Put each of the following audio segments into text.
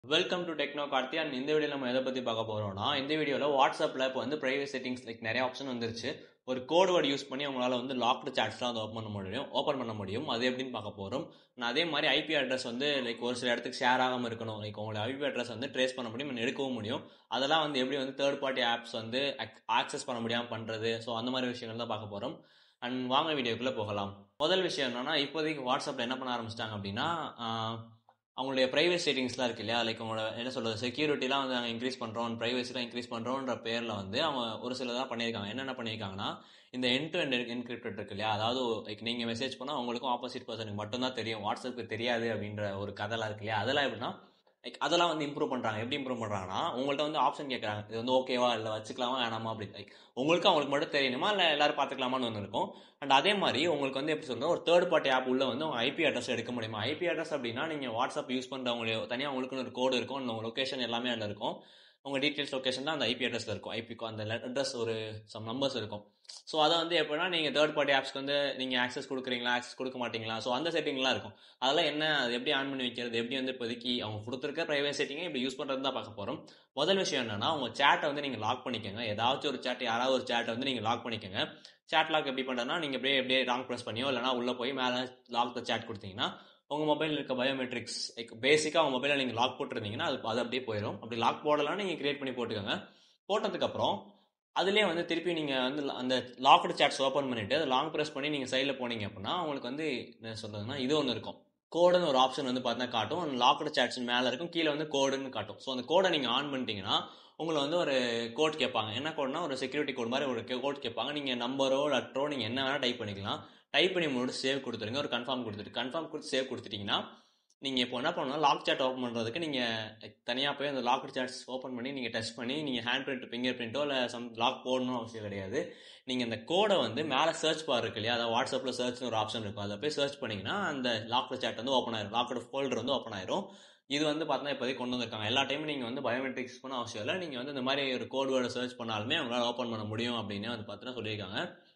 welcome to techno Karthi and இந்த video நம்ம எதை பற்றி பார்க்க போகிறோம்னா இந்த வீடியோவில் வாட்ஸ்அப்பில் இப்போ வந்து ப்ரைவேட் செட்டிங்ஸ் லைக் நிறைய ஆப்ஷன் வந்துருச்சு ஒரு கோட் வேர்டு யூஸ் பண்ணி உங்களால் வந்து லாக்டு சாட்ஸ்லாம் வந்து ஓப்பன் பண்ண முடியும் ஓப்பன் பண்ண முடியும் அது எப்படின்னு பார்க்க போகிறோம் நான் அதே மாதிரி ஐபி அட்ரஸ் வந்து லைக் ஒரு சில இடத்துக்கு ஷேர் ஆகாமல் இருக்கணும் லைக் உங்களோட ஐபி அட்ரஸ் வந்து ட்ரேஸ் பண்ண முடியும் and எடுக்கவும் முடியும் அதெல்லாம் வந்து எப்படி வந்து தேர்ட் பார்ட்டி ஆப்ஸ் வந்து ஆக்சஸ் பண்ண முடியாமல் பண்ணுறது ஸோ அந்த மாதிரி விஷயங்கள் தான் பார்க்க போகிறோம் அண்ட் வாங்க வீடியோக்குள்ளே போகலாம் முதல் விஷயம் என்னன்னா இப்போதைக்கு வாட்ஸ்அப்பில் என்ன பண்ண ஆரம்பிச்சிட்டாங்க அப்படின்னா ஆஹ், அவங்களுடைய ப்ரைவேட் செட்டிங்ஸ்லாம் இருக்கு இல்லையா லைக் உங்களோட என்ன சொல்றது செக்யூரிட்டிலாம் வந்து நாங்கள் இன்க்ரீஸ் பண்ணுறோம் ப்ரைவசிலாம் இன்க்ரீஸ் பண்ணுறோன்ற பேரில் வந்து அவங்க ஒரு சிலதான் பண்ணியிருக்காங்க என்னென்ன பண்ணியிருக்காங்கன்னா இந்த என் டு என் என்கிரிப்டட் இருக்கு இல்லையா அதாவது லைக் நீங்கள் மெசேஜ் பண்ணால் உங்களுக்கும் ஆப்போசிட் பர்சனுக்கு மட்டும்தான் தெரியும் வாட்ஸ்அப்புக்கு தெரியாது அப்படின்ற ஒரு கதைலாம் இருக்கு இல்லையா அதெல்லாம் எப்படின்னா லைக் அதெல்லாம் வந்து இம்ப்ரூவ் பண்ணுறாங்க எப்படி இம்ப்ரூவ் பண்ணுறாங்கன்னா உங்கள்ட்ட வந்து ஆப்ஷன் கேட்குறாங்க இது வந்து ஓகேவா இல்லை வச்சுக்கலாமா வேணாமா அப்படி லைக் உங்களுக்கு அவங்களுக்கு மட்டும் தெரியணுமா இல்லை எல்லாரும் பார்த்துக்கலாமான்னு ஒன்று இருக்கும் அண்ட் அதே மாதிரி உங்களுக்கு வந்து எப்படி சொல்றது ஒரு தேர்ட் பார்ட்டி ஆப் உள்ள வந்து உங்க ஐபி அட்ரஸ் எடுக்க முடியுமா ஐபி அட்ரஸ் அப்படின்னா நீங்க வாட்ஸ்அப் யூஸ் பண்றவங்க தனியாக உங்களுக்குன்னு ஒரு கோடு இருக்கும் உங்க லொகேஷன் எல்லாமே அதில் இருக்கும் உங்க டீட்டெயில்ஸ் லொகேஷன் தான் அந்த ஐபி அட்ரஸ்ல இருக்கும் ஐபி அந்த அட்ரஸ் ஒரு சம் நம்பர்ஸ் இருக்கும் ஸோ அதை வந்து எப்படின்னா நீங்க தேர்ட் பார்ட்டி ஆப்ஸ்க்கு வந்து நீங்க ஆக்சஸ் கொடுக்குறீங்களா ஆக்சஸ் கொடுக்க மாட்டீங்களா ஸோ அந்த செட்டிங்லாம் இருக்கும் அதெல்லாம் என்ன அது எப்படி ஆன் பண்ணி வைக்கிறது எப்படி வந்து இப்போதைக்கு அவங்க கொடுத்துருக்க ப்ரைவேட் செட்டிங்கை இப்படி யூஸ் பண்ணுறது தான் பார்க்க போகிறோம் முதல் விஷயம் என்னன்னா உங்க சேட்டை வந்து நீங்க லாக் பண்ணிக்கோங்க ஏதாச்சும் ஒரு சேட் யாராவது ஒரு சேட்டை வந்து நீங்க லாக் பண்ணிக்கோங்க சேட் லாக் எப்படி பண்ணுறதுனா நீங்கள் அப்படியே அப்படியே ராங் ப்ரெஸ் பண்ணியோ இல்லைனா உள்ளே போய் மேலே லாக் த சேட் கொடுத்தீங்கன்னா உங்கள் மொபைலில் இருக்க பயோமெட்ரிக்ஸ் லைக் பேசிக்காக உங்கள் மொபைலில் நீங்கள் லாக் போட்டிருந்தீங்கன்னா அது அது அப்படியே போயிடும் அப்படி லாக் போடலாம் நீங்கள் கிரியேட் பண்ணி போட்டுக்கோங்க போட்டதுக்கப்புறம் அதுலேயே வந்து திருப்பி நீங்கள் வந்து அந்த லாக்டு சேட்ஸ் ஓப்பன் பண்ணிவிட்டு அது லாங் ப்ரெஸ் பண்ணி நீங்கள் சைடில் போனீங்க அப்படின்னா உங்களுக்கு வந்து என்ன சொல்கிறதுனா இது ஒன்று இருக்கும் கோடுன்னு ஒரு ஆப்ஷன் வந்து பார்த்தீங்கன்னா காட்டும் லாக்டு சேட்ஸ் மேலே இருக்கும் கீழே வந்து கோடுன்னு காட்டும் ஸோ அந்த கோடை நீங்கள் ஆன் பண்ணிட்டீங்கன்னா உங்களை வந்து ஒரு கோட் கேட்பாங்க என்ன கோட்னா ஒரு செக்யூரிட்டி கோட் மாதிரி ஒரு கோட் கேட்பாங்க நீங்கள் நம்பரோ லெட்டரோ நீங்கள் என்ன வேணால் டைப் பண்ணிக்கலாம் டைப் பண்ணி முடிச்சு சேவ் கொடுத்துருங்க ஒரு கன்ஃபார்ம் கொடுத்துட்டு கன்ஃபார்ம் கொடுத்து சேவ் கொடுத்துட்டீங்கன்னா நீங்கள் இப்போ என்ன பண்ணணும் லாக் சேட் ஓப்பன் பண்ணுறதுக்கு நீங்கள் தனியாக போய் அந்த லாக் சேட்ஸ் ஓப்பன் பண்ணி நீங்கள் டச் பண்ணி நீங்கள் ஹேண்ட் பிரிண்ட் ஃபிங்கர் பிரிண்ட்டோ இல்லை சம் லாக் போடணும் அவசியம் கிடையாது நீங்கள் அந்த கோடை வந்து மேலே சர்ச் பார் இருக்கு இல்லையா அதாவது வாட்ஸ்அப்பில் சர்ச்னு ஒரு ஆப்ஷன் இருக்கும் அதில் போய் சர்ச் பண்ணிங்கன்னா அந்த லாக்டு சேட் வந்து ஓப்பன் ஆயிரும் லாக்டு ஃபோல்டர் வந்து ஓப்பன் ஆயிரும் இது வந்து பார்த்தீங்கன்னா இப்போதைக்கு கொண்டு வந்திருக்காங்க எல்லா டைமும் நீங்கள் வந்து பயோமெட்ரிக்ஸ் பண்ண அவசியம் இல்லை நீங்கள் வந்து இந்த மாதிரி ஒரு கோட் வேர்டை சர்ச் பண்ணாலுமே அவங்களால ஓப்பன் பண்ண முடியும் அப்படின்னு வந்து பார்த்தீங்கன்னா சொல்லியிருக்காங்க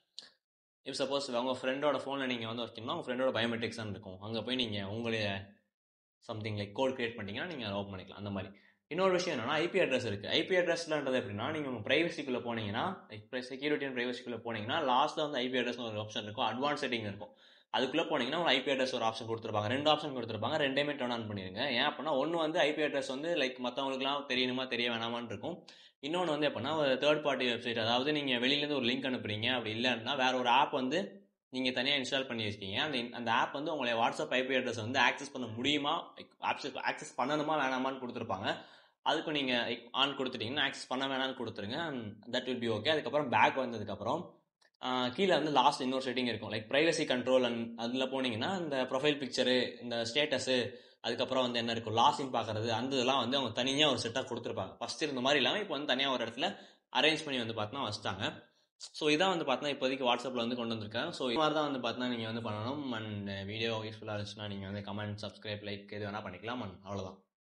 இப்போ சப்போஸ் உங்கள் ஃப்ரெண்டோட ஃபோனில் நீங்கள் வந்து வைக்கணும்னா உங்கள் ஃப்ரெண்டோட பயோமெட்ரிக்ஸ் தான் இருக்கும் அங்கே போய் நீங்கள் உங்களுடைய சம்திங் லைக் கோட் கிரியேட் பண்ணிட்டீங்கன்னா நீங்கள் அதை ஓப்பன் பண்ணிக்கலாம் அந்த மாதிரி இன்னொரு விஷயம் என்னன்னா ஐபி அட்ரஸ் இருக்குது ஐபி அட்ரஸ்லன்றது எப்படின்னா நீங்கள் உங்கள் ப்ரைவசிக்குள்ளே போனீங்கன்னா லைக் செக்யூரிட்டி அண்ட் ப்ரைவசிக்குள்ளே போனீங்கன்னா லாஸ்ட்டில் வந்து ஐபி அட்ரஸ்னு ஒரு ஆப்ஷன் இருக்கும் அட்வான்ஸ் செட்டிங் இருக்கும் அதுக்குள்ளே போனீங்கன்னா ஒரு ஐபி அட்ரஸ் ஒரு ஆப்ஷன் கொடுத்துருப்பாங்க ரெண்டு ஆப்ஷன் கொடுத்துருப்பாங்க ரெண்டையுமே டர்ன் ஆன் பண்ணிடுங்க ஏன் அப்படின்னா ஒன்று வந்து ஐபி அட்ரஸ் வந்து லைக் மற்றவங்களுக்குலாம் தெரியணுமா தெரிய வேணாமான்னு இருக்கும் இன்னொன்று வந்து எப்படின்னா ஒரு தேர்ட் பார்ட்டி வெப்சைட் அதாவது நீங்கள் வெளியிலேருந்து ஒரு லிங்க் அனுப்புறீங்க அப்படி இல்லைன்னா வேற ஒரு ஆப் வந்து நீங்கள் தனியாக இன்ஸ்டால் பண்ணி வச்சிட்டீங்க அந்த அந்த ஆப் வந்து உங்களுடைய வாட்ஸ்அப் ஐபி அட்ரஸ் வந்து ஆக்சஸ் பண்ண முடியுமா ஆக்சஸ் ஆக்சஸ் பண்ணணுமா வேணாமான்னு கொடுத்துருப்பாங்க அதுக்கு நீங்கள் ஆன் கொடுத்துட்டீங்கன்னா ஆக்சஸ் பண்ண வேணாம்னு கொடுத்துருங்க தட் வில் பி ஓகே அதுக்கப்புறம் பேக் வந்ததுக்கப்புறம் ஆஹ் கீழே வந்து லாஸ்ட் இன்னொரு செட்டிங் இருக்கும் லைக் ப்ரைவசி கண்ட்ரோல் அண்ட் அதில் போனீங்கன்னா இந்த ப்ரொஃபைல் பிக்சரு இந்த ஸ்டேட்டஸு அதுக்கப்புறம் வந்து என்ன இருக்கும் லாஸிங் பார்க்கறது அந்த இதெல்லாம் வந்து அவங்க தனியாக ஒரு செட்டாக கொடுத்துருப்பாங்க ஃபர்ஸ்ட் இருந்த மாதிரி இல்லாமல் இப்போ வந்து தனியாக ஒரு இடத்துல அரேஞ்ச் பண்ணி வந்து பார்த்தோன்னா வச்சுட்டாங்க ஸோ இதான் வந்து பார்த்தீங்கன்னா இப்போதைக்கு வாட்ஸ்அப்பில் வந்து கொண்டு வந்திருக்காங்க ஸோ இது மாதிரி தான் வந்து பார்த்தீங்கன்னா நீங்கள் வந்து பண்ணணும் அண்ட் வீடியோ யூஸ்ஃபுல்லாக இருந்துச்சுன்னா நீங்கள் வந்து கமெண்ட் சப்ஸ்கிரைப் லைக் எது வேணால் பண்ணிக்கலாம் அண்ட் அவ்வளோதான்